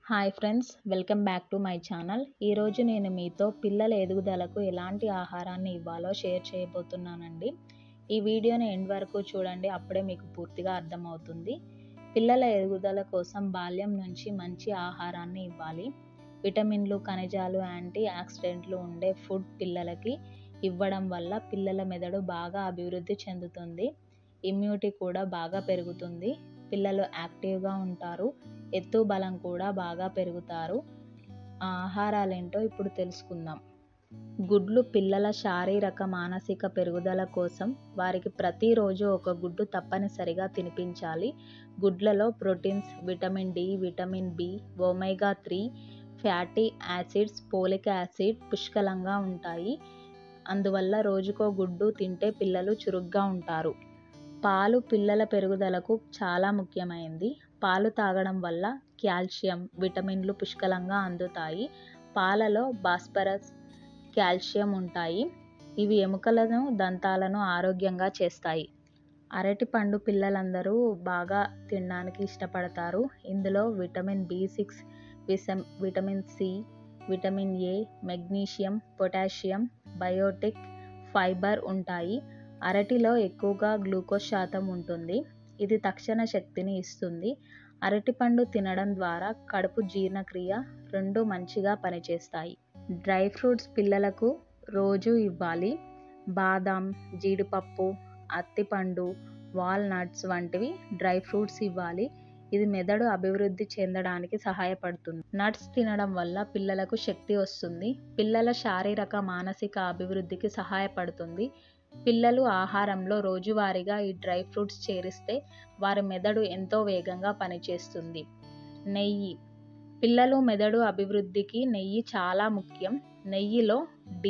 hi friends welcome back to my channel ఈరోజు నేను మీతో పిల్లల ఎదుగుదలకు ఎలాంటి ఆహారాన్ని ఇవ్వాలో షేర్ చేయబోతున్నానండి ఈ వీడియోని ఎండ్ వరకు చూడండి అప్పుడే మీకు పూర్తిగా అర్థమవుతుంది పిల్లల ఎదుగుదల కోసం బాల్యం నుంచి మంచి ఆహారాన్ని ఇవ్వాలి విటమిన్లు ఖనిజాలు యాంటీ ఆక్సిడెంట్లు ఉండే ఫుడ్ పిల్లలకి ఇవ్వడం వల్ల పిల్లల మెదడు బాగా అభివృద్ధి చెందుతుంది ఇమ్యూనిటీ కూడా బాగా పెరుగుతుంది పిల్లలు యాక్టివ్గా ఉంటారు ఎత్తు బలం కూడా బాగా పెరుగుతారు ఆ ఆహారాలేంటో ఇప్పుడు తెలుసుకుందాం గుడ్లు పిల్లల శారీరక మానసిక పెరుగుదల కోసం వారికి ప్రతిరోజు ఒక గుడ్డు తప్పనిసరిగా తినిపించాలి గుడ్లలో proteins vitamin D vitamin B omega three fatty acids folic acid పుష్కలంగా ఉంటాయి అందువల్ల రోజుకో గుడ్డు తింటే పిల్లలు చురుగ్గా ఉంటారు పాలు పిల్లల పెరుగుదలకు చాలా ముఖ్యమైనది పాలు తాగడం వల్ల కాల్షియం విటమిన్లు పుష్కలంగా అందుతాయి పాలలో భాస్పరస్ కాల్షియం ఉంటాయి ఇవి ఎముకలను దంతాలను ఆరోగ్యంగా చేస్తాయి అరటిపండు పిల్లలందరూ బాగా తినడానికి ఇష్టపడతారు ఇందులో విటమిన్ బి సిక్స్ విసం vitamin C vitamin A magnesium potassium biotic fibre ఉంటాయి అరటిలో ఎక్కువగా గ్లూకోజ్ శాతం ఉంటుంది ఇది తక్షణ శక్తిని ఇస్తుంది అరటిపండు తినడం ద్వారా కడుపు జీర్ణక్రియ రెండు మంచిగా పనిచేస్తాయి డ్రై ఫ్రూట్స్ పిల్లలకు రోజు ఇవ్వాలి బాదాం జీడిపప్పు అత్తిపండు వాల్నట్స్ వంటివి డ్రై ఫ్రూట్స్ ఇవ్వాలి ఇది మెదడు అభివృద్ధి చెందడానికి సహాయపడుతుంది నట్స్ తినడం వల్ల పిల్లలకు శక్తి వస్తుంది పిల్లల శారీరక మానసిక అభివృద్ధికి సహాయపడుతుంది పిల్లలు ఆహారంలో రోజువారీగా ఈ డ్రై ఫ్రూట్స్ చేరిస్తే వారి మెదడు ఎంతో వేగంగా పనిచేస్తుంది నెయ్యి పిల్లలు మెదడు అభివృద్ధికి నెయ్యి చాలా ముఖ్యం నెయ్యిలో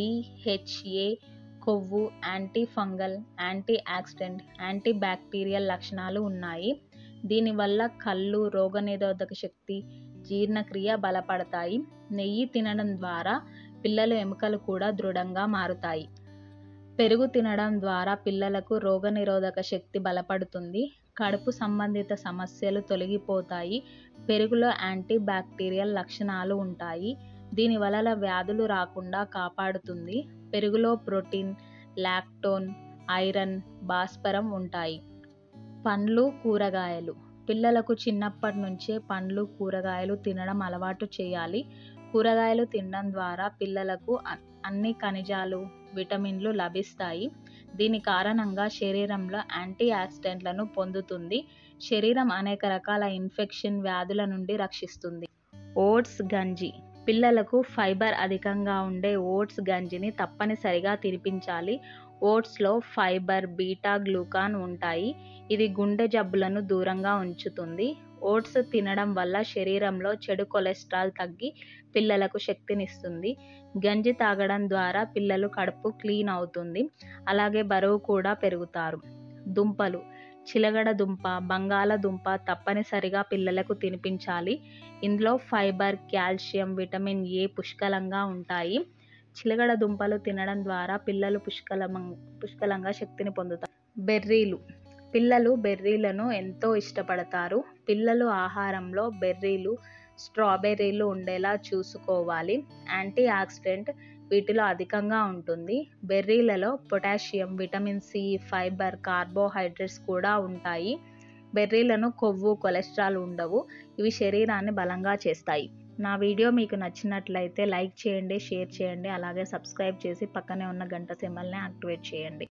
డిహెచ్ఏ కొవ్వు antifungal antioxidant antibacterial లక్షణాలు ఉన్నాయి దీనివల్ల కళ్ళు రోగనిరోధక శక్తి జీర్ణక్రియ బలపడతాయి నెయ్యి తినడం ద్వారా పిల్లల ఎముకలు కూడా దృఢంగా మారుతాయి పెరుగు తినడం ద్వారా పిల్లలకు రోగనిరోధక శక్తి బలపడుతుంది కడుపు సంబంధిత సమస్యలు తొలగిపోతాయి పెరుగులో యాంటీ బ్యాక్టీరియల్ లక్షణాలు ఉంటాయి దీని వలన వ్యాధులు రాకుండా కాపాడుతుంది పెరుగులో ప్రోటీన్ లాక్టోన్ ఐరన్ భాస్వరం ఉంటాయి పండ్లు కూరగాయలు పిల్లలకు చిన్నప్పటి నుంచే పండ్లు కూరగాయలు తినడం అలవాటు చేయాలి కూరగాయలు తినడం ద్వారా పిల్లలకు అన్ని ఖనిజాలు విటమిన్లు లభిస్తాయి దీని కారణంగా శరీరంలో యాంటీ ఆక్సిడెంట్లను పొందుతుంది శరీరం అనేక రకాల ఇన్ఫెక్షన్ వ్యాధుల నుండి రక్షిస్తుంది ఓట్స్ గంజి పిల్లలకు ఫైబర్ అధికంగా ఉండే ఓట్స్ గంజిని తప్పనిసరిగా తినిపించాలి ఓట్స్లో ఫైబర్ బీటా గ్లూకాన్ ఉంటాయి ఇది గుండె జబ్బులను దూరంగా ఉంచుతుంది ఓట్స్ తినడం వల్ల శరీరంలో చెడు కొలెస్ట్రాల్ తగ్గి పిల్లలకు శక్తినిస్తుంది గంజి తాగడం ద్వారా పిల్లలు కడుపు క్లీన్ అవుతుంది అలాగే బరువు కూడా పెరుగుతారు దుంపలు చిలగడ దుంప బంగాళదుంప తప్పనిసరిగా పిల్లలకు తినిపించాలి ఇందులో ఫైబర్ కాల్షియం విటమిన్ ఏ పుష్కలంగా ఉంటాయి చిలగడ దుంపలు తినడం ద్వారా పిల్లలు పుష్కలం పుష్కలంగా శక్తిని పొందుతారు బెర్రీలు పిల్లలు బెర్రీలను ఎంతో ఇష్టపడతారు పిల్లలు ఆహారంలో బెర్రీలు స్ట్రాబెర్రీలు ఉండేలా చూసుకోవాలి యాంటీ ఆక్సిడెంట్ వీటిలో అధికంగా ఉంటుంది బెర్రీలలో potassium vitamin C fibre carbohydrates కూడా ఉంటాయి బెర్రీలను కొవ్వు కొలెస్ట్రాల్ ఉండవు ఇవి శరీరాన్ని బలంగా చేస్తాయి నా వీడియో మీకు నచ్చినట్లయితే లైక్ చేయండి షేర్ చేయండి అలాగే సబ్స్క్రైబ్ చేసి పక్కనే ఉన్న గంట సింబల్ని యాక్టివేట్ చేయండి